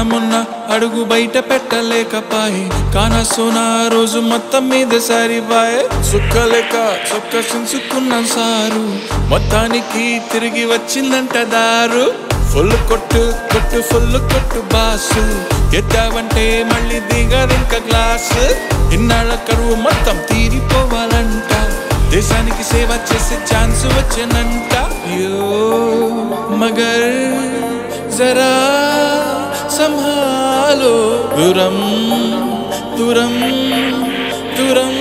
మొన్న అడుగు బయట పెట్టలేకపాయే కాన సోనా రోజు మొత్తం మీద సరిపాయే సుక్కలేక చొక్క చించుకున్నాం సారు మొత్తానికి తిరిగి వచ్చిందంట దారు ఫుల్ కొట్టు కొట్టు ఫుల్ కొట్టు బాసు ఎత్తావంటే మళ్ళీ దిగదింక గ్లాసు ఇన్నాళ్ళ కరువు మొత్తం తీరిపోవాలంట దేశానికి సేవ చేసే ఛాన్స్ వచ్చేనంట యో మగర్ జరా సంహాలో దూరం దూరం దూరం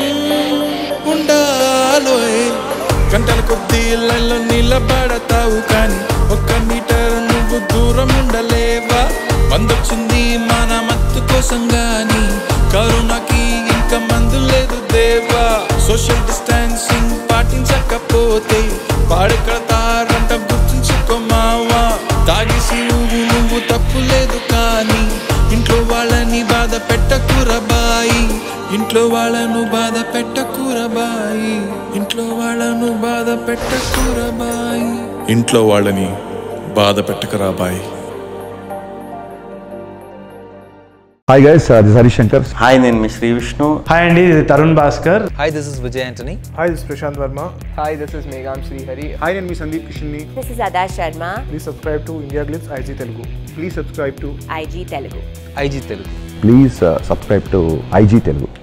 ఉండాలోయ్ గంటల కొద్దీ లైన్లో నిలబడతావు కానీ ఒక్క మీటర్ నువ్వు దూరం ఉండలేవా మందొచ్చింది మన మత్తు కోసం గాని కరోనాకి ఇంకా మందు లేదు దేవా సోషల్ డిస్టాన్సింగ్ పాటించకపోతే పాడెక్కడతారంట గుర్తుంచుకో మావా తాగేసి నువ్వు నువ్వు తప్పు లేదు కానీ ఇంట్లో వాళ్ళని బాధ పెట్టకురబాయి ఇంట్లో వాళ్ళను బాధ పెట్టకురబాయి ఇంట్లో వాళ్ళను బాధ పెట్టకురబాయి ఇంట్లో వాళ్ళని బాధ పెట్టకురాబాయి hi guys this Hari Shankar hi నేను మీ శ్రీ విష్ణు హాయ్ అండి ఇది Tarun Bhaskar Hi, this is Vijay Antony. Hi, this is Prashant Verma. Hi, this is Megham Srihari. Hi, నేను మీ సందీప్ కిషన్ని This is Ada Sharma, please subscribe to India glitz IG Telugu please subscribe to IG Telugu. IG Telugu. Please subscribe to IG Telugu